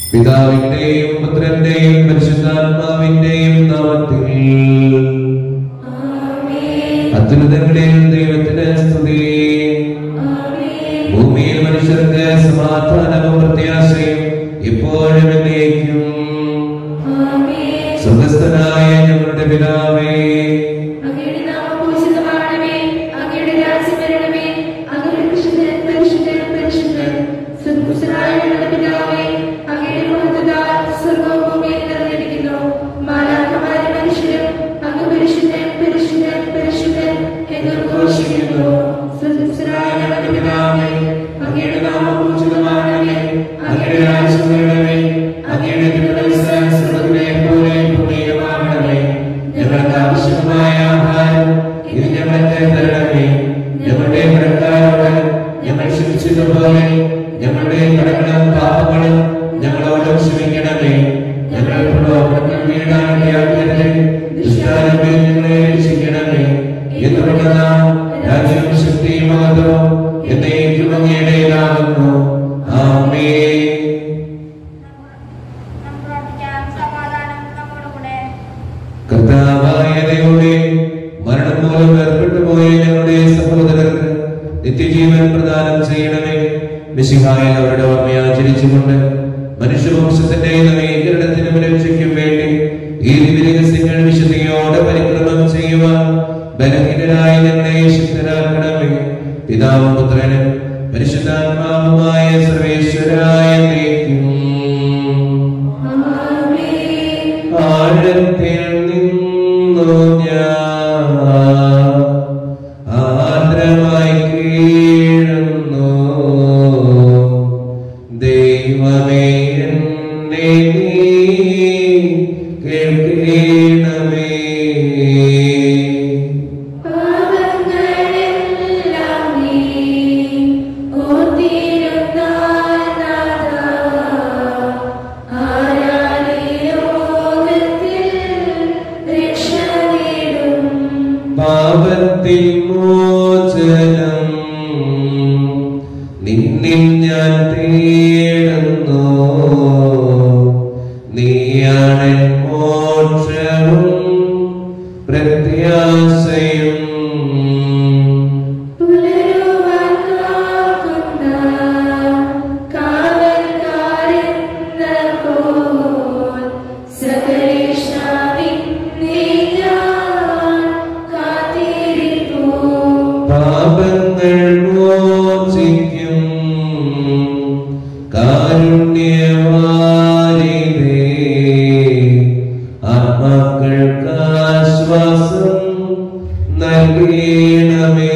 പിതാവിന്റെയും പുത്രന്റെയും പരിശുദ്ധാത്മാവിന്റെയും നാമത്തിൽ അത്യുന്നതങ്ങളിൽ ദൈവത്തിന് സ്തുതി ഭൂമിയിൽ മനുഷ്യർക്ക് സമാധാനവും പ്രത്യാശയും ഇപ്പോഴും എന്നേക്കും സ്വർഗസ്ഥനായ ഞങ്ങളുടെ പിതാവേ അങ്ങയുടെ നാമം പൂജിതമാകണമേ അങ്ങയുടെ രാജ്യം വരണമേ അങ്ങയുടെ പരിശുദ്ധൻ പരിശുദ്ധൻ പരിശുദ്ധൻ സ്വർഗ്ഗസ്ഥനായ ഞങ്ങളുടെ പിതാവേ അങ്ങയുടെ മഹത്വത്താൽ സ്വർഗ്ഗവും ഭൂമിയും നിറഞ്ഞിരിക്കുന്നു മാലാഖമാരും മനുഷ്യരും അങ്ങ് പരിശുദ്ധൻ പരിശുദ്ധൻ പരിശുദ്ധൻ എന്ന് ഘോഷിക്കുന്നു സ്വർഗ്ഗസ്ഥനായ ഞങ്ങളുടെ പിതാവേ അങ്ങയുടെ നാമം പൂജിതമാകണമേ അങ്ങയുടെ രാജ്യം വരണമേ അങ്ങയുടെ തിരുമനസ്സ് സ്വർഗ്ഗത്തിലെ പോലെ ഭൂമിയിലുമാകണമേ ഞങ്ങൾക്ക് ആവശ്യമായ ആഹാരം ഇത് ഞങ്ങൾക്ക് തരണമേ ഞങ്ങളുടെ കടക്കാരോട് ഞങ്ങൾ ക്ഷമിച്ചതുപോലെ ഞങ്ങളുടെ കടങ്ങളും പാപങ്ങളും ഞങ്ങളോട് ക്ഷമിക്കണമേ ഞങ്ങൾ പ്രലോഭനത്തിൽ വീണാക്കിയാക്കരുത് ദുഷ്ടാരമേ ഞങ്ങളെ രക്ഷിക്കണമേ എന്നുള്ളതാ രാജ്യം ശക്തിയും മഹത്വവും എന്നേക്കും അങ്ങയുടേതാകുന്നു ആമേ നമുക്ക് പ്രാർത്ഥിക്കാം സമാധാനം നമ്മോടുകൂടെ കർത്താവായ ദൈവമേ മരണം മൂലം ഏർപ്പെട്ടു പോയ ഞങ്ങളുടെ സഹോദരർക്ക് നിത്യജീവൻ പ്രദാനം ചെയ്യണമേ മിശിഹായ അവരുടെ ഓർമ്മ ആചരിച്ചുകൊണ്ട് മനുഷ്യവംശത്തിന്റെ നവീകരണത്തിനും രക്ഷയ്ക്കും വേണ്ടി ഈ ദിവ്യരഹസ്യങ്ങൾ വിശുദ്ധിയോടെ പരിക്രമം ചെയ്യുവാൻ ബലഹീനരായ ഞങ്ങളെ ശക്തരാക്കണമേ പിതാവും പുത്രനും പരിശുദ്ധാത്മാവുമായ സർവേശ്വരായ നീക്കും ആഴത്തിൽ നിന്നു ഞാൻ ആർദ്രമായി കീഴുന്നു ദൈവമേ എന്നെ നീ കേൾക്കണമേ പാപങ്ങളെല്ലാം നീ ഓർത്തിരുന്നാൽ നാഥാ, ആരാലെ ലോകത്തിൽ രക്ഷ നേടും പാപത്തിൽ മോചനം നിന്നിൽ ഞാൻ തേടുന്നു നീയാണ് മോക്ഷവും പ്രത്യാശയും പുലരുവാൻ കാക്കുന്ന കാവൽക്കാരെന്ന പോൽ സകലേശാവിന്നെ ഞാൻ കാത്തിരിപ്പൂ പാപങ്ങൾ മോചിക്കും കാരുണ്യവാരിതേ ആത്മാക്കൾക്ക് ആശ്വാസം നൽകണമേ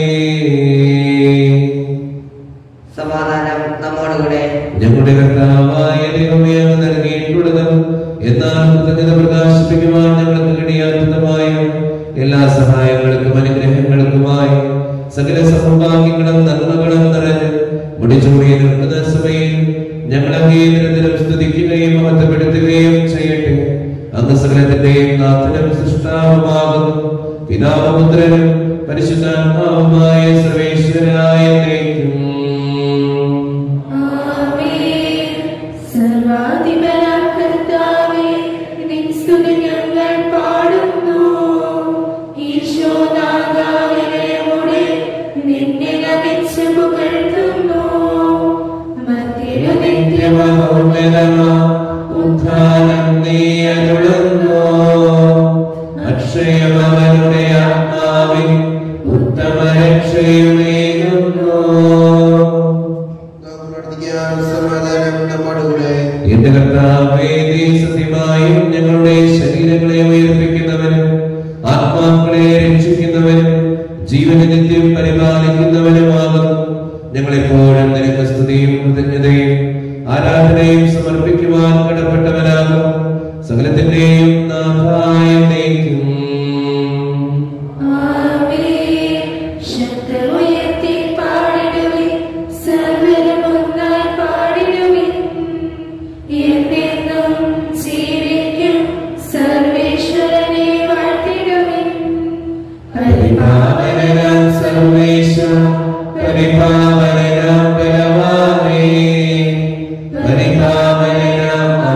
സമാധാനം നമ്മോടുകൂടെ ഞങ്ങളുടെ കർത്താവായ ദൈവമേ അങ്ങ് നൽകിയിട്ടുള്ളത് എന്നാൽ കൃതജ്ഞത പ്രകാശിപ്പിക്കുവാൻ ഞങ്ങൾക്ക് കഴിയാത്തതുമായ എല്ലാ സഹായങ്ങൾക്കും അനുഗ്രഹങ്ങൾക്കുമായി സകല സൗഭാഗ്യങ്ങളും നന്മകളും നിറഞ്ഞ് മുടിച്ചൂടി നിൽക്കുന്ന സമയം ഞങ്ങൾ അങ്ങേ നിരന്തരം സ്തുതിക്കുകയും മഹത്വപ്പെടുത്തുകയും ചെയ്യട്ടെ അങ്ങ് സകലത്തിന്റെയും നാഥനും സൃഷ്ടാവുമാകുന്നു പിതാവുപുത്രനും പരിശുദ്ധാത്മാവുമായ സർവേശ്വരായ നയിക്കും ആമേൻ സർവാധിപനാം കർത്താവേ നിൻ സ്തുതി ഞങ്ങൾ പാടുന്നു ഈശോനാഥാവിനോടെ നിന്നെ ലഭിച്ച് പുകഴ്ത്തുന്നു മധ്യരു നിത്യമഹോന്നതമാ ഉത്ഥാനം നീ അരുളുന്നു അക്ഷയമവനുടെ ആത്മാവിൽ ഉത്തമ രക്ഷയുമേകുന്നു നമുക്ക് പ്രാർത്ഥിക്കാം സമാധാനം നമ്മോടുകൂടെ എന്റെ കർത്താവേ നീ സത്യമായും ഞങ്ങളുടെ ശരീരങ്ങളെ ഉയർപ്പിക്കുന്നവനും ആത്മാക്കളെ രക്ഷിക്കുന്നവനും ജീവനെ നിത്യം പരിപാലിക്കുന്നവനുമാകുന്നു ഞങ്ങളെപ്പോഴും നിനക്ക് സ്തുതിയും കൃതജ്ഞതയും ആരാധനയും സമർപ്പിക്കുവാൻ കടപ്പെട്ടവനാകും സകലത്തിന്റെയും നാഥായ നയിക്കും ആമേൻ ശബ്ദമുയർത്തി പാടിടുവിൻ സർവ്വരും ഒന്നായി പാടിടുവിൻ എന്നെന്നും ജീവിക്കും സർവേശ്വരനെ വാഴ്ത്തിടുവിൻ പരിപാലനം സർവേശ പരിപാലനം ബലവാനേ പരിപാലനം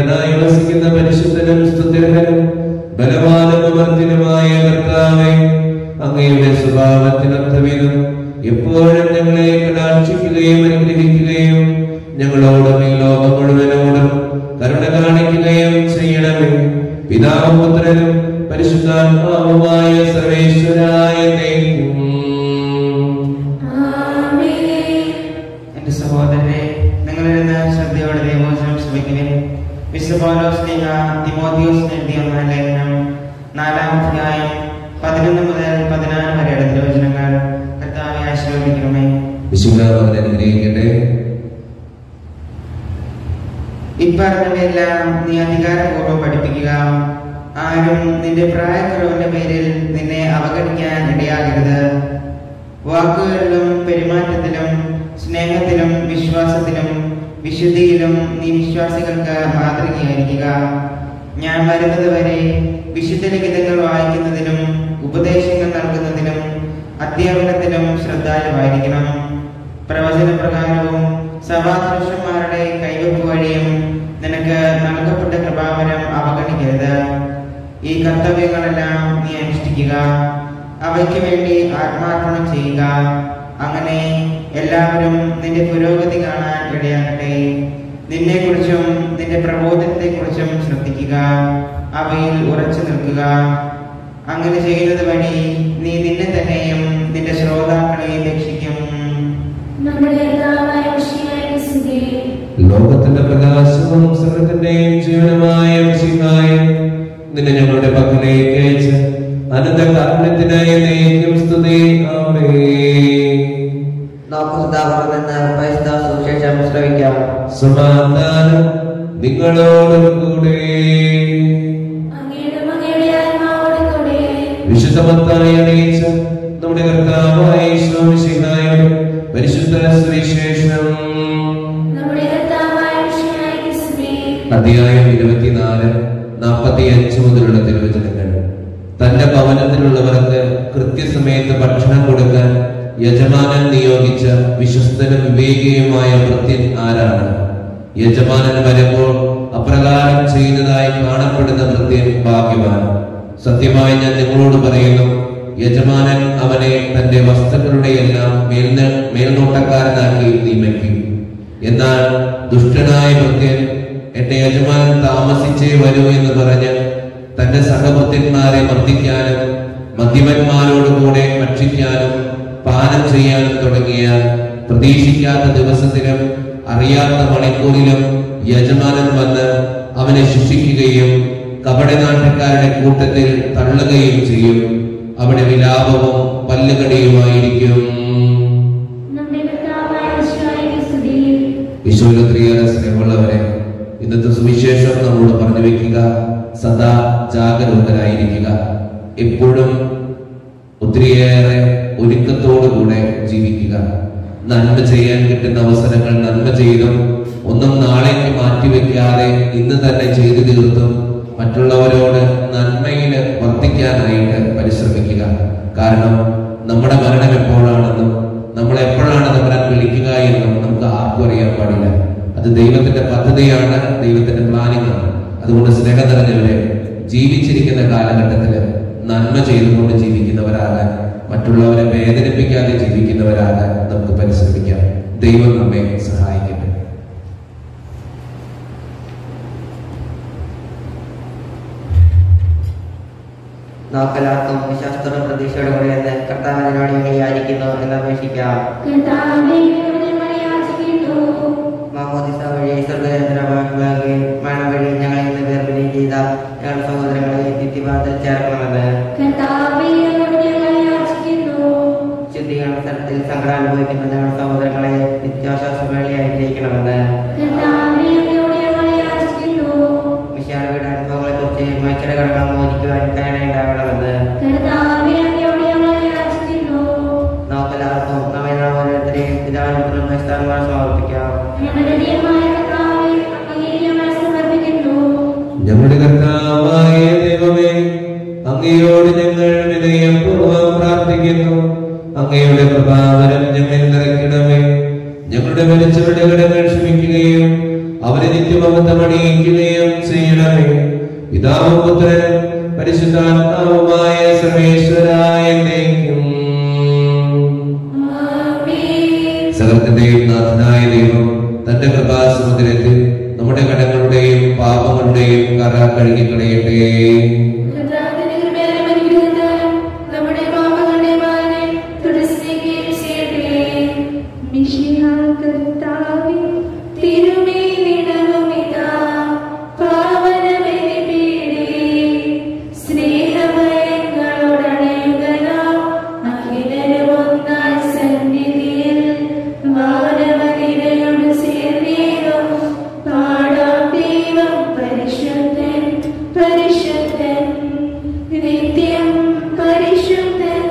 ഏകനായി വസിക്കുന്ന പരിശുദ്ധനും സ്തുതിർഹനും ബലവാനും അമർത്തിനുമായ കർത്താവെ അങ്ങയുടെ സ്വഭാവത്തിനൊത്ത വിധം എപ്പോഴും ഞങ്ങളെ കടാക്ഷിക്കുകയും അനുഗ്രഹിക്കുകയും ഞങ്ങളോടും ഈ ലോകം മുഴുവനോടും കരുണ കാണിക്കുകയും ചെയ്യണമേ പിതാവും പുത്രനും പരിശുദ്ധാത്മാവുമായ സർവേശ്വരായ ദൈവം ആമേൻ എന്റെ സഹോദരരെ നിങ്ങളിൽ നിന്ന് ശ്രദ്ധയോടെ ദൈവവചനം ശ്രമിക്കുവിൻ വിശ്വപൗലോസ് ലീഗ തിമോത്തിയോസ് എഴുതിയ ഒന്നാം ലേഖനം നാലാം അധ്യായം പതിനൊന്ന് മുതൽ പതിനാറ് വരെയുള്ള തിരുവചനങ്ങൾ കർത്താവെ ആശീർവദിക്കണമേ വിശുദ്ധാത്മാവിനെ അനുഗ്രഹിക്കട്ടെ ഇപ്പറഞ്ഞവയെല്ലാം നീ അധികാരപൂർവ്വം പഠിപ്പിക്കുക ആരും നിന്റെ പ്രായക്കുറവിന്റെ പേരിൽ നിന്നെ അവഗണിക്കാൻ ഇടയാകരുത് വാക്കുകളിലും പെരുമാറ്റത്തിലും സ്നേഹത്തിലും വിശ്വാസത്തിലും വിശുദ്ധിയിലും നീ വിശ്വാസികൾക്ക് മാതൃകയായിരിക്കുക ഞാൻ വരുന്നത് വരെ വിശുദ്ധ ലിഖിതങ്ങൾ വായിക്കുന്നതിനും ഉപദേശങ്ങൾ നൽകുന്നതിനും അധ്യാപനത്തിലും ശ്രദ്ധാലുവായിരിക്കണം പ്രവചന പ്രകാരവും സഭാപുരുഷന്മാരുടെ കൈവപ്പ് വഴിയും നിനക്ക് നൽകപ്പെട്ട കൃപാവരം അവഗണിക്കരുത് ഈ കർത്തവ്യങ്ങളെല്ലാം നീ അനുഷ്ഠിക്കുക അവയ്ക്ക് വേണ്ടി ആത്മാർപ്പണം ചെയ്യുക അങ്ങനെ എല്ലാവരും നിന്റെ പുരോഗതി കാണാൻ ഇടയാകട്ടെ നിന്നെക്കുറിച്ചും നിന്റെ പ്രബോധനത്തെക്കുറിച്ചും ശ്രദ്ധിക്കുക അവയിൽ ഉറച്ചു നിൽക്കുക അങ്ങനെ ചെയ്യുന്നത് വഴി നീ നിന്നെ തന്നെയും നിന്റെ ശ്രോതാക്കളെയും രക്ഷിക്കും നമ്മുടെ കർത്താവായ മിശിഹായുടെ സ്തുതി. ലോകത്തിന്റെ പ്രകാശവും സ്വർഗത്തിന്റെയും ജീവനുമായ മിശിഹായും നിന്നെ ഞങ്ങളുടെ പക്കലേക്ക് അയച്ച് അനന്ത കാരണത്തിനായി നയിക്കും സ്തുതി ആമേ നമുക്ക് സദാപുറം നിന്ന് പരിശുദ്ധ സുവിശേഷം ശ്രവിക്കാം സമാധാനം നിങ്ങളോടും കൂടെ അങ്ങയുടെ മകയുടെ ആത്മാവോട് കൂടെ വിശുദ്ധമത്തായി അറിയിച്ച നമ്മുടെ കർത്താവായ ഈശോമിശിഹായുടെ പരിശുദ്ധ സുവിശേഷം നമ്മുടെ കർത്താവായ മിശിഹായുടെ സ്തുതി. അധ്യായം ഇരുപത്തിനാല് നാൽപ്പത്തി അഞ്ച് മുതലുള്ള തിരുവചനങ്ങൾ തന്റെ ഭവനത്തിലുള്ളവർക്ക് കൃത്യസമയത്ത് ഭക്ഷണം കൊടുക്കാൻ യജമാനൻ നിയോഗിച്ച വിശ്വസ്തനും വിവേകിയുമായ ഭൃത്യൻ ആരാണ് യജമാനൻ വരുമ്പോൾ അപ്രകാരം ചെയ്യുന്നതായി കാണപ്പെടുന്ന ഭൃത്യൻ ഭാഗ്യവാൻ സത്യമായി ഞാൻ നിങ്ങളോട് പറയുന്നു യജമാനൻ അവനെ തന്റെ വസ്തുക്കളുടെ എല്ലാം മേൽന മേൽനോട്ടക്കാരനാക്കി നിയമിക്കും എന്നാൽ ദുഷ്ടനായ ഭൃത്യൻ എന്റെ യജമാനൻ താമസിച്ചേ വരൂ എന്ന് പറഞ്ഞ് തന്റെ സഹഭൃത്യന്മാരെ മർദ്ദിക്കാനും മദ്യപന്മാരോട് കൂടെ ഭക്ഷിക്കാനും പാനം ചെയ്യാനും തുടങ്ങിയ പ്രതീക്ഷിക്കാത്ത ദിവസത്തിലും അറിയാത്ത മണിക്കൂറിലും യജമാനൻ വന്ന് അവനെ ശിക്ഷിക്കുകയും കപടനാട്ടക്കാരുടെ കൂട്ടത്തിൽ തള്ളുകയും ചെയ്യും അവിടെ വിലാപവും പല്ലുകടിയുമായിരിക്കും നമ്മുടെ കർത്താവായ മിശിഹായുടെ സ്തുതി. ഈശോയിലൊത്തിരിയേറെ സ്നേഹമുള്ളവരെ ഇന്നത്തെ സുവിശേഷം നമ്മളോട് പറഞ്ഞു വെക്കുക സദാ ജാഗരൂകരായിരിക്കുക എപ്പോഴും ഒത്തിരിയേറെ ഒരുക്കത്തോടുകൂടെ ജീവിക്കുക നന്മ ചെയ്യാൻ കിട്ടുന്ന അവസരങ്ങൾ നന്മ ചെയ്തും ഒന്നും നാളേക്ക് മാറ്റിവെക്കാതെ ഇന്ന് തന്നെ ചെയ്തു തീർത്തും മറ്റുള്ളവരോട് നന്മയിൽ വർദ്ധിക്കാനായിട്ട് പരിശ്രമിക്കുക കാരണം നമ്മുടെ മരണം എപ്പോഴാണെന്നും നമ്മൾ എപ്പോഴാണ് നമ്മളെ വിളിക്കുക എന്നും നമുക്ക് ആർക്കും അറിയാൻ പാടില്ല അത് ദൈവത്തിന്റെ പദ്ധതിയാണ് ദൈവത്തിന്റെ പ്ലാനിങ് ആണ് അതുകൊണ്ട് സ്നേഹം നിറഞ്ഞവരെ ജീവിച്ചിരിക്കുന്ന കാലഘട്ടത്തിൽ നന്മ ചെയ്തുകൊണ്ട് ജീവിക്കുന്നവരാകാൻ മറ്റുള്ളവരെ വേദനിപ്പിക്കാതെ ജീവിക്കുന്നവരാകാൻ നമുക്ക് പരിശ്രമിക്കാം ദൈവം നമ്മെ സഹായിക്കട്ടെ നമുക്കെല്ലാവർക്കും വിശ്വാസത്തോടും പ്രതീക്ഷയോടും കൂടി എന്ന് കർത്താവിനോട് ഞങ്ങൾ യാചിക്കുന്നു എന്ന് അപേക്ഷിക്കാം കർത്താവേ, ഞങ്ങളെ യാചിക്കുന്നു. മാമോദിസ വഴി സ്വർഗചന്ദ്രമാക്കുകയും മരണം വഴി ഞങ്ങളെ ഇന്ന് വേർപിരിയും ചെയ്ത ഞങ്ങളുടെ സഹോദരങ്ങളെ നിത്യപാദത്തിൽ ചേർക്കണമെന്ന് കർത്താവേ, ഞങ്ങളോട് ഞങ്ങൾ യാചിക്കുന്നു. ശുദ്ധീകരണ സ്ഥലത്തിൽ സങ്കടം അനുഭവിക്കുന്ന ഞങ്ങളുടെ സഹോദരങ്ങളെ നിത്യാശ്വാസ വേളയായി ജയിക്കണമെന്ന് കർത്താവേ, ഞങ്ങളോട് ഞങ്ങൾ യാചിക്കുന്നു. വിശാലയുടെ അനുഭവങ്ങളെ കുറിച്ച് മനുഷ്യരെ കടങ്ങൾ മോചിക്കുവാൻ കരുണയുണ്ടാവണമെന്ന് കർത്താവേ, ഞങ്ങളോട് ഞങ്ങൾ യാചിക്കുന്നു. നമുക്കെല്ലാവർക്കും നമ്മെ നാം ഓരോരുത്തരെയും പിതാവിനും സ്ഥാനമായി സമർപ്പിക്കാം ഞങ്ങളുടെ ദൈവമായ കർത്താവേ, അങ്ങയെ ഞങ്ങൾ സമർപ്പിക്കുന്നു. ഞങ്ങളുടെ കർത്താവായ ദൈവമേ അങ്ങയോട് ഞങ്ങൾ വിനയപൂർവ്വം പ്രാർത്ഥിക്കുന്നു അങ്ങയുടെ പ്രഭാവനം ഞങ്ങൾ നിറയ്ക്കണമേ ഞങ്ങളുടെ മരിച്ചവരുടെ കടങ്ങൾ ക്ഷമിക്കുകയും അവരെ നിത്യമബദ്ധമണിയിക്കുകയും ചെയ്യണമേ പിതാവും പുത്രനും പരിശുദ്ധാത്മാവുമായ സർവേശ്വരായ എന്നേക്കും സകലത്തിന്റെയും നാഥനായ ദൈവം തന്റെ കൃപാസമുദ്രത്തിൽ നമ്മുടെ കടങ്ങളുടെയും പാപങ്ങളുടെയും കറ കഴുകിക്കളയട്ടെ കർത്താവിന്റെ കൃപയാലും അനുഗ്രഹത്താലും നമ്മുടെ പാപങ്ങളുടെ മാലിന്യം തുടച്ചിരിക്കുകയും ചെയ്യട്ടെ. മിശിഹാ കർത്താവേ, തിരുമേനിടവുമിതാ, പാവനബലിപീഠേ, സ്നേഹഭയങ്ങളോടണയുകനാം അഖിലരും ഒന്നായി സന്നിധിയിൽ മാനവനിരയോട് ചേർന്നേറും പാടാം ദൈവം പരിശുദ്ധൻ പരിശുദ്ധൻ നിത്യം പരിശുദ്ധൻ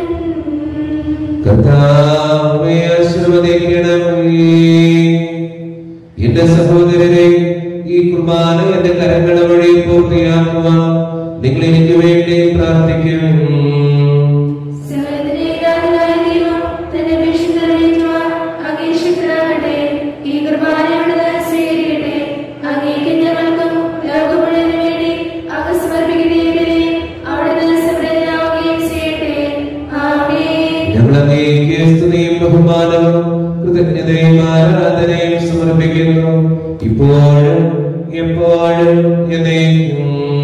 കർത്താവേ ആശീർവദിക്കണമേ എന്റെ സഹോദരരെ ഈ കുർബാന എന്റെ കരങ്ങള വഴി പൂർത്തിയാക്കുവാൻ നിങ്ങൾ എനിക്ക് വേണ്ടി പ്രാർത്ഥിക്കും സകലത്തിനേക്കാളായ ദൈവം തന്റെ വിശുദ്ധ അറിയിക്കുവാൻ അങ്ങേ ശക്തനാകട്ടെ. ഈ കുർബാന അവിടുന്ന് സ്വീകരിക്കട്ടെ. അങ്ങേക്ക് ഞങ്ങൾക്കും ലോകം മുഴുവനും വേണ്ടി അങ്ങ് സമർപ്പിക്കുകയും അവിടുന്ന് സമൃദ്ധനാവുകയും ചെയ്യട്ടെ. ആമേൻ. ഞങ്ങൾ അങ്ങേക്ക് സ്തുതിയും ബഹുമാനവും കൃതജ്ഞതയും ആരാധനയും സമർപ്പിക്കുന്നു ഇപ്പോഴും എപ്പോഴും എന്നേക്കും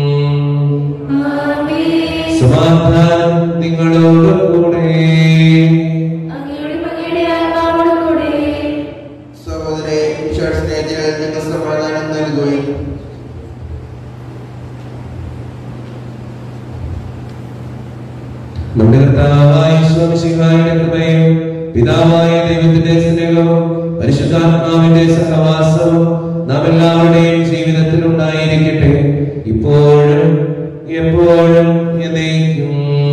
ആമേൻ. സമാധാനം നിങ്ങളോട് കൂടെ അങ്ങയുടെ അങ്ങയുടെ ആത്മാവോടും കൂടെ സഹോദരെ ഈശോ സ്നേഹത്തിൽ നിങ്ങൾ സമാധാനം നൽകുകയും നമ്മുടെ കർത്താവായ ഈശോമിശിഹായുടെ കൃപയും പിതാവായ ദൈവത്തിന്റെ സ്നേഹവും പരിശുദ്ധാത്മാവിന്റെ സഹവാസവും നാം എല്ലാവരുടെയും ജീവിതത്തിൽ ഉണ്ടായിരിക്കട്ടെ ഇപ്പോഴും എപ്പോഴും എന്നേക്കും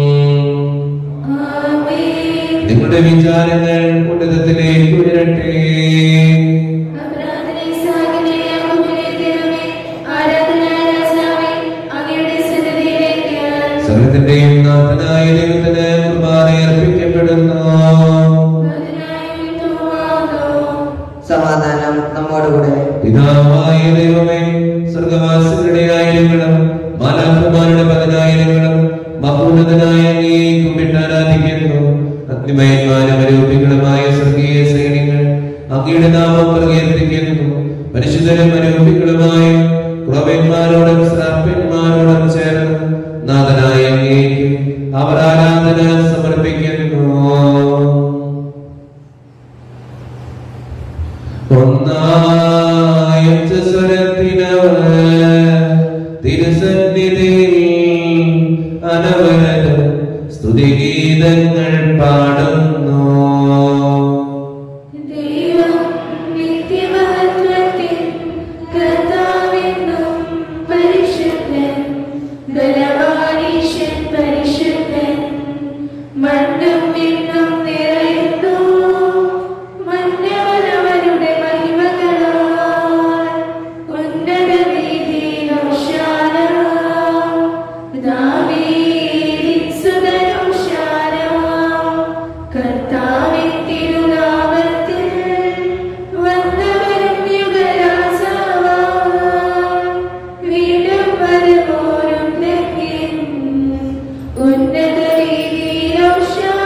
ആമേൻ. നിങ്ങളുടെ വിചാരങ്ങൾ ഉന്നതത്തിലേക്ക് ഉയരട്ടെ അപരാധനെ സഹായിക്കണേ, യാക്കോബിനെ ദൈവമേ, ആരാധനായ രാജാവേ, അങ്ങയുടെ സന്നിധിയിലേക്ക് സകലത്തിന്റെയും നാഥനായ ദൈവത്തിന് കുർബാന അർപ്പിക്കപ്പെടുന്നു അതിനായി ഉയർത്തുവാനോ. സമാധാനം നമ്മോടുകൂടെ പിതാവായ ദൈവമേ സ്വർഗവാസികളുടെ ആയിരങ്ങളും മാലാഖമാരുടെ പതിനായിരങ്ങളും മഹോന്നതനായ അങ്ങേ കുമ്പിട്ട് ആരാധിക്കുന്നു അഗ്നിമയന്മാരും അരൂപികളുമായ സ്വർഗീയ സൈന്യങ്ങൾ അങ്ങയുടെ നാമം പ്രകീർത്തിക്കുന്നു പരിശുദ്ധരും അരൂപികളുമായ ക്രോവന്മാരോടും ശ്രാപ്യന്മാരോടും ചേർന്ന് നാഥനായ അങ്ങേക്ക് അവർ ആരാധന സമർപ്പിക്കുന്നു ഒന്നായ സ്വരത്തിനവർ തിരുസന്നിധിയിൽ അനവരതം സ്തുതിഗീതങ്ങൾ പാടുന്നു ദൈവം നിത്യമഹത്വത്തിൽ കർത്താവെന്നും പരിശുദ്ധൻ ബലവാനീശൻ പരിശുദ്ധൻ മണ്ണും വിണ്ണും നിറയുന്നു മന്നവനവരുടെ മഹിമകളാൽ ഉന്നത വീതിയിലോശാന ദാവീദിൻ സുതനോശാന കർത്താവിൻ തിരുനാമത്തിൽ വന്നവരും യുഗരാജാവാം വീണ്ടും വരുവോരും ലഭ്യൻ ഉന്നത രീതിയിലോശാന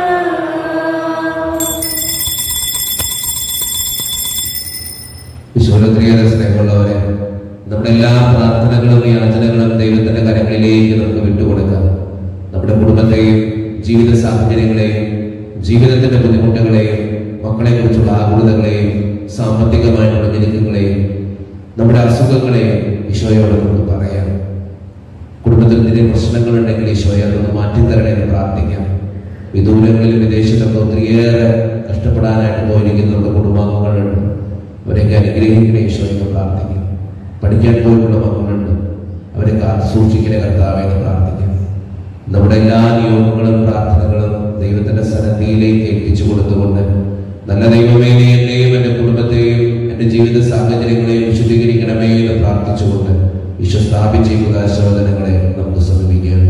വിശ്വലത്രിയേറെ സ്നേഹമുള്ളവരെ നമ്മുടെ എല്ലാ പ്രാർത്ഥനകളും യാചനകളും ദൈവത്തിന്റെ കരങ്ങളിലേക്ക് നമുക്ക് വിട്ടുകൊടുക്കാം നമ്മുടെ കുടുംബത്തെയും ജീവിത സാഹചര്യങ്ങളെയും ജീവിതത്തിന്റെ ബുദ്ധിമുട്ടുകളെയും മക്കളെ കുറിച്ചുള്ള ആകുലതകളെയും സാമ്പത്തികമായിട്ടുള്ള ഞെരുക്കങ്ങളെയും നമ്മുടെ അസുഖങ്ങളെയും ഈശോയോട് നമുക്ക് പറയാം കുടുംബത്തിൽ എന്തെങ്കിലും പ്രശ്നങ്ങളുണ്ടെങ്കിൽ ഈശോയെ അതൊന്ന് മാറ്റിത്തരണേ എന്ന് പ്രാർത്ഥിക്കാം വിദൂരങ്ങളിൽ വിദേശത്തൊക്കെ ഒത്തിരിയേറെ കഷ്ടപ്പെടാനായിട്ട് പോയിരിക്കുന്ന നമ്മുടെ കുടുംബാംഗങ്ങളുണ്ട് അവരെയൊക്കെ അനുഗ്രഹിക്കണേ ഈശോയെന്ന് പ്രാർത്ഥിക്കാം പഠിക്കാൻ പോയിട്ടുള്ള മക്കളുണ്ട് അവരെ കാ സൂക്ഷിക്കണേ കർത്താവെ എന്ന് പ്രാർത്ഥിക്കാം നമ്മുടെ എല്ലാ നിയോഗങ്ങളും പ്രാർത്ഥനകളും ദൈവത്തിന്റെ സന്നദ്ധിയിലേക്ക് എത്തിച്ചു കൊടുത്തുകൊണ്ട് നല്ല ദൈവമേ നീ എന്നെയും എൻ്റെ കുടുംബത്തെയും എൻ്റെ ജീവിത സാഹചര്യങ്ങളെയും വിശുദ്ധീകരിക്കണമേ എന്ന് പ്രാർത്ഥിച്ചുകൊണ്ട് ഈശോ സ്ഥാപിച്ചിരിക്കുന്ന ശോധനങ്ങളെ നമുക്ക് സമീപിക്കാം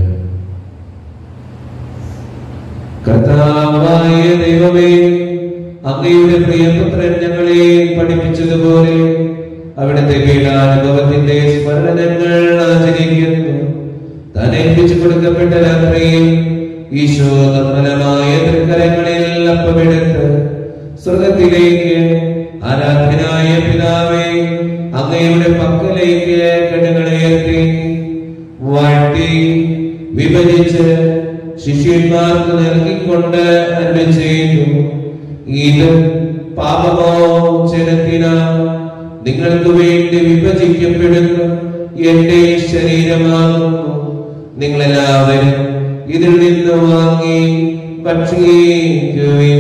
കർത്താവായ ദൈവമേ അങ്ങയുടെ പ്രിയപുത്രൻ ഞങ്ങളെ പഠിപ്പിച്ചതുപോലെ അവിടുത്തെ പീഡാനുഭവത്തിന്റെ സ്മരണ ഞങ്ങൾ ആചരിക്കുന്നു താൻ ഏൽപ്പിച്ചു കൊടുക്കപ്പെട്ട രാത്രിയിൽ ഈശോ നിർമ്മലമായ തൃക്കരങ്ങളിൽ അപ്പമെടുത്ത് സ്വർഗത്തിലേക്ക് ആരാധനായ പിതാവേ അങ്ങയുടെ പക്കലേക്ക് കണ്ണുകളെത്തി വാഴ്ത്തി വിഭജിച്ച് ശിഷ്യന്മാർക്ക് നൽകിക്കൊണ്ട് അരുളി ചെയ്തു ഇത് പാപമോചനത്തിന നിങ്ങൾക്ക് വേണ്ടി വിഭജിക്കപ്പെടുന്ന എന്റെ ശരീരമാകുന്നു നിങ്ങളെല്ലാവരും ഇതിൽ നിന്ന് വാങ്ങി ഭക്ഷിക്കുവിൻ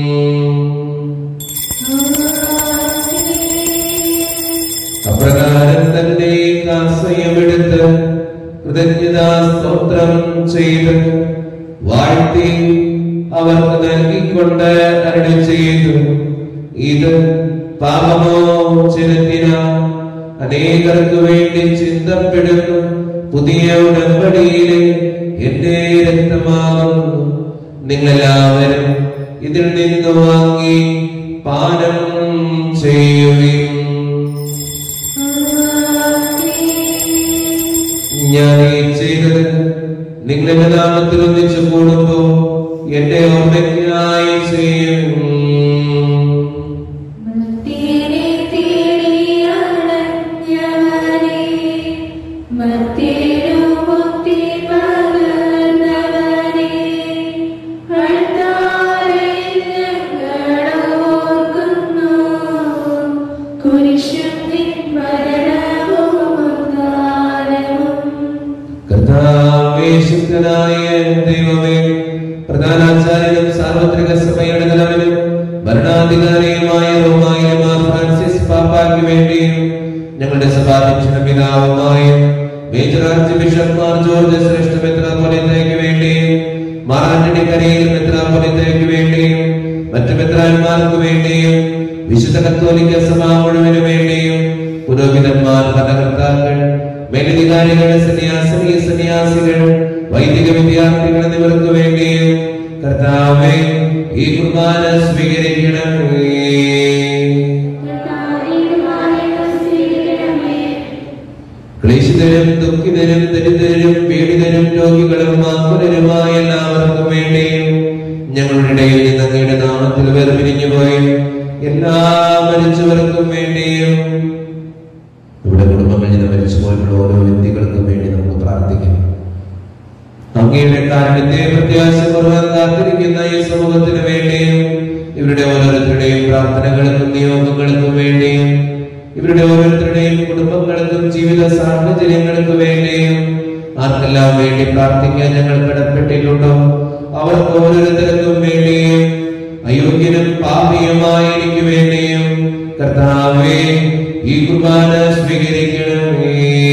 അപ്രകാരം തന്നെ കാസയമെടുത്ത് കൃതജ്ഞതാ സ്തോത്രം ചെയ്ത് വാഴ്ത്തി അവർക്ക് നൽകിക്കൊണ്ട് അരുളി ചെയ്തു ഇത് പാപമോചനത്തിന അനേകർക്ക് വേണ്ടി ചിന്തപ്പെടുന്നു പുതിയ ഉടമ്പടിയിലെ എന്റെ രക്തമാകുന്നു നിങ്ങളെല്ലാവരും ഇതിൽ നിന്ന് വാങ്ങി പാനം ചെയ്യുകയും ഞാൻ ഈ ചെയ്തത് നിങ്ങളുടെ നാമത്തിൽ ഒന്നിച്ചു കൂടുമ്പോ എന്റെ ഓർമ്മയ്ക്കായി ചെയ്യും മർത്യനെ തേടിയാണ് ഞാനേ മർത്യനു മുക്തി പകർന്നവനേ അൾത്താരയിൽ ഞങ്ങളോർക്കുന്നു കുരിശും നിൻ മരണവും ഉദ്ധാനവും കർത്താവേ ശുദ്ധനായ ദൈവമേ പ്രധാനാചാര്യനും സാർവത്രിക സഭയുടെ തലവനും ഭരണാധികാരിയുമായ റോമായ മാർ ഫ്രാൻസിസ് പാപ്പായ്ക്ക് വേണ്ടിയും ഞങ്ങളുടെ സഭാധ്യക്ഷന പിതാവുമായ major archbishop Mar George ശ്രേഷ്ഠ മെത്രാപോലിത്തയ്ക്ക് വേണ്ടിയും മാർ ആന്റണി കരയിൽ മെത്രാപോലിത്തയ്ക്ക് വേണ്ടിയും മറ്റു മെത്രാന്മാർക്ക് വേണ്ടിയും വിശുദ്ധ കത്തോലിക്ക സഭ മുഴുവന് വേണ്ടിയും പുരോഹിതന്മാർ ഭരണകർത്താക്കൾ മേലധികാരികൾ സന്യാസിനി സന്യാസികൾ വൈദിക വിദ്യാർത്ഥികൾ എന്നിവർക്ക് വേണ്ടിയും കർത്താവേ ഈ കുർബാന സ്വീകരിക്കണമേ ക്ലേശിതരും ദുഃഖിതരും ദരിദ്രരും പീഡിതരും രോഗികളും മാക്കുലരുമായ എല്ലാവർക്കും വേണ്ടിയും ഞങ്ങളുടെ ഇടയിൽ നിന്ന് അങ്ങയുടെ നാമത്തിൽ വേർപിരിഞ്ഞു പോയി എല്ലാ മരിച്ചവർക്കും വേണ്ടിയും ഇവിടെ കുടുംബങ്ങളിൽ നിന്ന് മരിച്ചു പോയിട്ടുള്ള ഓരോ വ്യക്തികൾക്കും വേണ്ടി നമുക്ക് പ്രാർത്ഥിക്കാം അങ്ങയുടെ കാരണത്തെ പ്രത്യാശപൂർവ്വം കാത്തിരിക്കുന്ന ഈ സമൂഹത്തിന് വേണ്ടിയും ഇവരുടെ ഓരോരുത്തരുടെയും പ്രാർത്ഥനകൾക്കും നിയോഗങ്ങൾക്കും വേണ്ടിയും ഇവരുടെ ഓരോരുത്തരുടെയും കുടുംബങ്ങൾക്കും ജീവിത സാഹചര്യങ്ങൾക്കും വേണ്ടിയും ആർക്കെല്ലാം വേണ്ടി പ്രാർത്ഥിക്കാൻ ഞങ്ങൾ കടപ്പെട്ടിട്ടുണ്ടോ അവർക്ക് ഓരോരുത്തർക്കും വേണ്ടിയും അയോഗ്യനും പാപിയുമായ എനിക്ക് വേണ്ടിയും കർത്താവേ ഈ കുർബാന സ്വീകരിക്കണമേ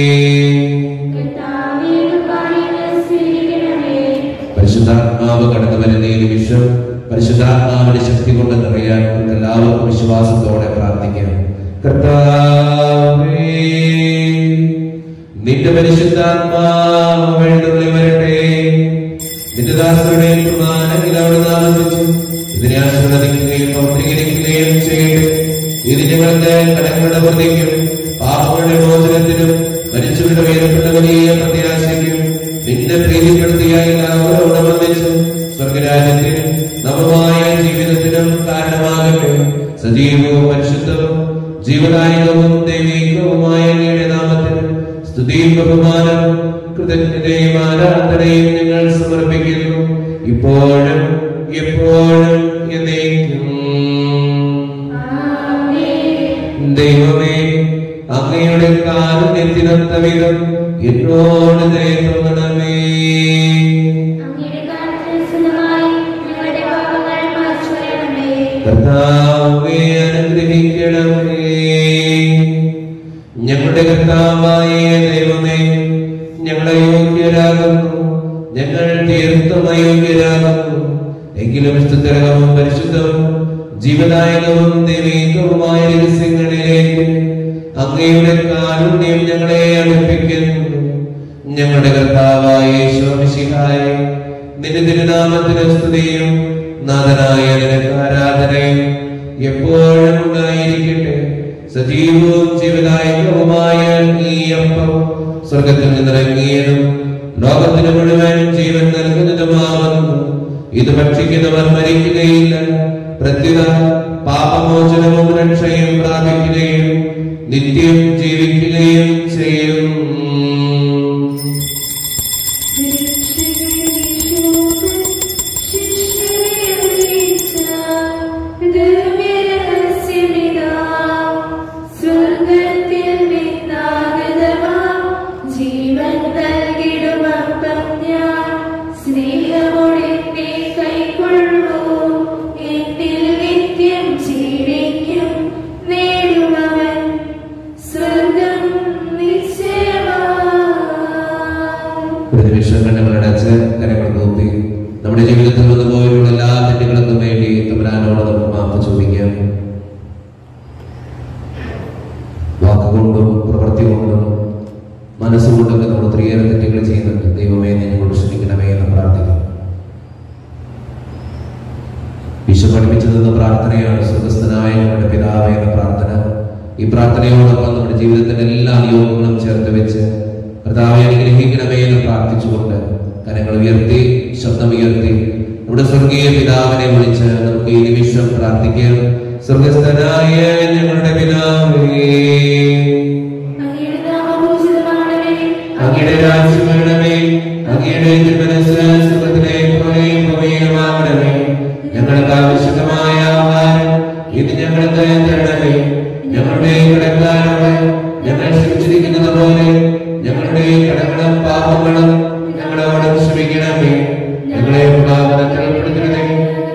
പരിശുദ്ധാത്മാവ് കടന്നു വരുന്ന ഈ നിമിഷം പരിശുദ്ധാത്മാവിന്റെ ശക്തി കൊണ്ട് നിറയാൻ നമുക്ക് എല്ലാവർക്കും വിശ്വാസത്തോടെ പ്രാർത്ഥിക്കാം കർത്താവേ നിന്റെ പരിശുദ്ധാത്മാവ് എഴുന്നള്ളി വരട്ടെ നിന്റെ ദാസരുടെ കുർബാനയിൽ അവിടെ ആരംഭിച്ചു ഇതിനെ ആശീർവദിക്കുകയും പ്രവർത്തികരിക്കുകയും ചെയ്യട്ടെ ഇത് ഞങ്ങളുടെ കടങ്ങളുടെ പ്രതിക്കും പാപങ്ങളുടെ മോചനത്തിനും മരിച്ചവരുടെ ഉയരപ്പെട്ട വലിയ പ്രത്യാശയ്ക്കും നിന്റെ പ്രീതിപ്പെടുത്തിയായി എല്ലാവരോടും വന്നിച്ചു സ്വർഗരാജ്യത്തിൽ നവമായ ജീവിതത്തിനും കാരണമാകട്ടെ സജീവവും പരിശുദ്ധവും ജീവദായകവും ദൈവികവുമായ അങ്ങയുടെ നാമത്തിൽ സ്തുതിയും ബഹുമാനവും കൃതജ്ഞതയും ആരാധനയും ഞങ്ങൾ സമർപ്പിക്കുന്നു ഇപ്പോഴും എപ്പോഴും എന്നേക്കും ദൈവമേ അങ്ങയുടെ കാരുണ്യത്തിനൊത്ത വിധം എന്നോട് ദയ തോന്നണമേ കർത്താവേ അനുഗ്രഹിക്കണമേ ഞങ്ങളുടെ കർത്താവായ ദൈവമേ ഞങ്ങളെ യോഗ്യരാകുന്നു ഞങ്ങൾ തീർത്തും അയോഗ്യരാകുന്നു എങ്കിലും സ്തുതരകവും പരിശുദ്ധവും ജീവദായകവും ദൈവികവുമായ രഹസ്യങ്ങളിലേക്ക് അങ്ങയുടെ കാരുണ്യം ഞങ്ങളെ അടുപ്പിക്കുന്നു ഞങ്ങളുടെ കർത്താവായ യേശോമിശിഹായ നിന്റെ തിരുനാമത്തിന് സ്തുതിയും നാഥനായ നിനക്ക് ആരാധനയും എപ്പോഴും ഉണ്ടായിരിക്കട്ടെ സജീവവും ജീവദായകവുമായ ഈ അപ്പം സ്വർഗത്തിൽ നിന്നിറങ്ങിയതും ലോകത്തിന് മുഴുവൻ ജീവൻ നൽകുന്നതുമാകുന്നു ഇത് ഭക്ഷിക്കുന്നവർ മരിക്കുകയില്ല പ്രത്യുത പാപമോചനവും രക്ഷയും പ്രാപിക്കുകയും നിത്യം ജീവിക്കുകയും ചെയ്യും ജീവൻ നൽകിടുമപ്പം ഞാൻ സ്നേഹമൊഴിന്റെ കൈക്കൊള്ളൂ എന്നിൽ നിത്യം ജീവിക്കും നേടുമവൻ സ്വർഗം നിശ്ചയമാ ഒരു നിമിഷം കണ്ണുകൾ അടച്ച് കരങ്ങൾ കൂപ്പി നമ്മുടെ ജീവിതത്തിൽ വന്നു പോയിട്ടുള്ള എല്ലാ തെറ്റുകൾക്കും വേണ്ടി തമ്പുരാനോട് നമുക്ക് മാപ്പ് ചോദിക്കാം വാക്കുകൊണ്ടും പ്രവൃത്തി കൊണ്ടും മനസ്സുകൊണ്ടൊക്കെ നമ്മൾ ഒത്തിരിയേറെ തെറ്റുകൾ ചെയ്യുന്നുണ്ട് ദൈവമേ നീ ഞങ്ങളോട് ക്ഷമിക്കണമേ എന്ന് പ്രാർത്ഥിക്കും വിശു പഠിപ്പിച്ചു തന്ന പ്രാർത്ഥനയാണ് സ്വർഗസ്ഥനായ ഞങ്ങളുടെ പിതാവേ എന്ന പ്രാർത്ഥന ഈ പ്രാർത്ഥനയോടൊപ്പം നമ്മുടെ ജീവിതത്തിന്റെ എല്ലാ നിയോഗങ്ങളും ചേർത്ത് വെച്ച് കർത്താവെ അനുഗ്രഹിക്കണമേ എന്ന് പ്രാർത്ഥിച്ചുകൊണ്ട് കരങ്ങൾ ഉയർത്തി ശബ്ദം ഉയർത്തി നമ്മുടെ സ്വർഗീയ പിതാവിനെ വിളിച്ച് നമുക്ക് ഈ നിമിഷം പ്രാർത്ഥിക്കാം സ്വർഗസ്ഥനായ ഞങ്ങളുടെ പിതാവേ അങ്ങയുടെ നാമപൂജിതമാണമേ അങ്ങയുടെ രാജ്യം വേണമേ അങ്ങയുടെ തിരുമനസ് സുഖത്തിലെ പോലെയും ഭൂമിയിലുമാകണമേ ഞങ്ങൾക്ക് ആവശ്യമായ ആഹാരം ഇത് ഞങ്ങൾക്ക് തരണമേ ഞങ്ങളുടെ കടക്കാരോട് ഞങ്ങൾ ക്ഷമിച്ചിരിക്കുന്നത് പോലെ ഞങ്ങളുടെ കടങ്ങളും പാപങ്ങളും ഞങ്ങളോട് ക്ഷമിക്കണമേ ഞങ്ങളെ പാപത്തിൽ പെടുത്തണമേ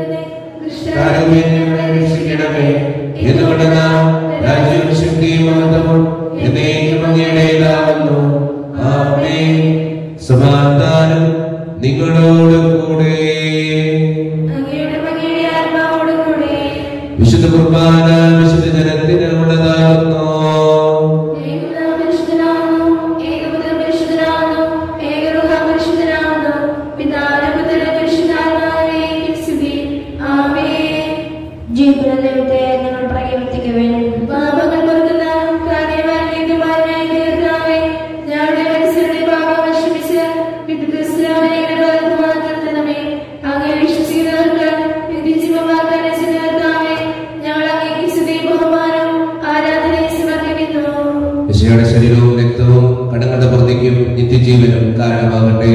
കാരുണ്യം ഞങ്ങളെ രക്ഷിക്കണമേ എന്നുകൊണ്ട് നാം രാജ്യവും ശക്തിയും മഹത്വവും എന്നേക്കും അങ്ങയുടേതാവുന്നു ആമേൻ സമാധാനം നിങ്ങളോട് കൂടെ അങ്ങയുടെ മകയുടെ ആത്മാവോടുകൂടെ വിശുദ്ധ കുർബാന വിശുദ്ധ ജനത്തിന് ഉള്ളതാകുന്നു ഏകപിതാ പരിശുദ്ധനാകുന്നു, ഏകപുത്രൻ പരിശുദ്ധനാകുന്നു, ഏകരൂഹ പരിശുദ്ധനാകുന്നു, പിതാവിനും പുത്രനും പരിശുദ്ധാത്മാവിനും സ്തുതി. ആമേൻ. ജീവനുള്ള ദൈവത്തെ ഞങ്ങൾ പ്രകീർത്തിക്കുവിൻ. പാപങ്ങൾ പൊറുക്കുന്ന കാരണവാൻ നീതിമാനായ ദൈവമേ, ഞങ്ങളുടെ മനസ്സിലെ പാപങ്ങൾ ക്ഷമിച്ച് പിതൃക്രിസ്തുവിനെ ഞങ്ങളുടെ ബലഹീനത നിർത്തണമേ. അങ്ങയെ വിശ്വസിക്കുന്നവർക്ക് നിത്യജീവമാകാൻ കർത്താവേ, ഞങ്ങൾ അങ്ങേക്ക് സ്തുതിയും ബഹുമാനവും ആരാധനയും സമർപ്പിക്കുന്നു വിശയുടെ ശരീരവും രക്തവും കടങ്ങളുടെ പ്രതിക്കും നിത്യജീവനും കാരണമാകട്ടെ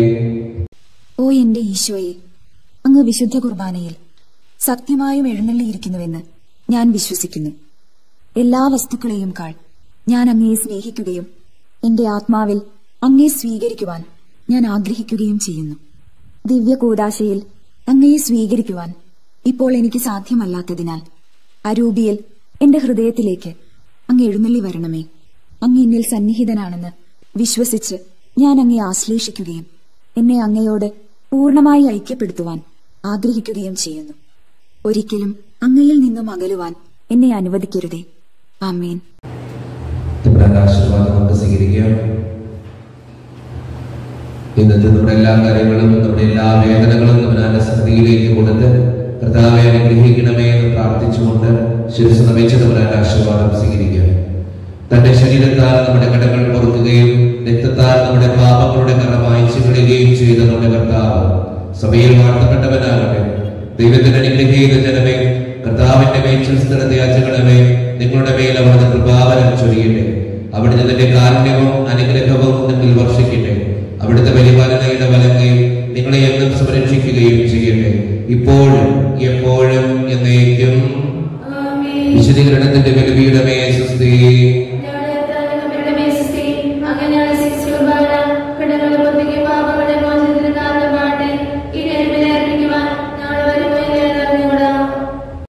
ഓ എന്റെ ഈശോയെ അങ്ങ് വിശുദ്ധ കുർബാനയിൽ സത്യമായും എഴുന്നള്ളിയിരിക്കുന്നുവെന്ന് ഞാൻ വിശ്വസിക്കുന്നു എല്ലാ വസ്തുക്കളെയും കാൾ ഞാൻ അങ്ങയെ സ്നേഹിക്കുകയും എന്റെ ആത്മാവിൽ അങ്ങയെ സ്വീകരിക്കുവാൻ ഞാൻ ആഗ്രഹിക്കുകയും ചെയ്യുന്നു ദിവ്യ കൂദാശയിൽ അങ്ങയെ സ്വീകരിക്കുവാൻ ഇപ്പോൾ എനിക്ക് സാധ്യമല്ലാത്തതിനാൽ അരൂപിയിൽ എന്റെ ഹൃദയത്തിലേക്ക് അങ്ങ് എഴുന്നള്ളി വരണമേ അങ്ങ് എന്നിൽ സന്നിഹിതനാണെന്ന് വിശ്വസിച്ച് ഞാൻ അങ്ങയെ ആശ്ലേഷിക്കുകയും എന്നെ അങ്ങയോട് പൂർണ്ണമായി ഐക്യപ്പെടുത്തുവാൻ ആഗ്രഹിക്കുകയും ചെയ്യുന്നു ഒരിക്കലും അങ്ങയിൽ നിന്നും അകലുവാൻ എന്നെ അനുവദിക്കരുതേ ആമേൻ തമ്പുരാന്റെ ആശീർവാദം നമുക്ക് സ്വീകരിക്കാം ഇന്നത്തെ നമ്മുടെ എല്ലാ കാര്യങ്ങളും നമ്മുടെ എല്ലാ വേദനകളും തമ്പുരാന്റെ സന്നിധിയിലേക്ക് കൊടുത്ത് കർത്താവെ അനുഗ്രഹിക്കണമേ എന്ന് പ്രാർത്ഥിച്ചുകൊണ്ട് ശിരസ് നമിച്ച് തമ്പുരാന്റെ ആശീർവാദം സ്വീകരിക്കാം തന്റെ ശരീരത്താൽ നമ്മുടെ കടകൾ പൊറുക്കുകയും രക്തത്താൽ നമ്മുടെ പാപങ്ങളുടെ കറ മായ്ച്ചു കളയുകയും ചെയ്ത നമ്മുടെ കർത്താവ് സഭയിൽ വാഴ്ത്തപ്പെട്ടവനാകട്ടെ ദൈവത്തിന് അനുഗ്രഹീത ജനമേ കർത്താവിന്റെ മേച്ചിൽ സ്ഥലത്തെ അച്ചകളമേ നിങ്ങളുടെ മേൽ അവിടുന്ന് കൃപാവരം ചൊരിയട്ടെ അവിടുന്ന് തന്റെ കാരുണ്യവും അനുഗ്രഹവും നിങ്ങളിൽ വർഷിക്കട്ടെ അവിടുത്തെ പരിപാലനയുടെ വലങ്ങയും നിങ്ങളെ എന്നും സംരക്ഷിക്കുകയും ചെയ്യട്ടെ ഇപ്പോഴും എപ്പോഴും എന്നേക്കും ആമേൻ വിശദീകരണത്തിന്റെ വെലുവിയുടെ സ്വസ്തി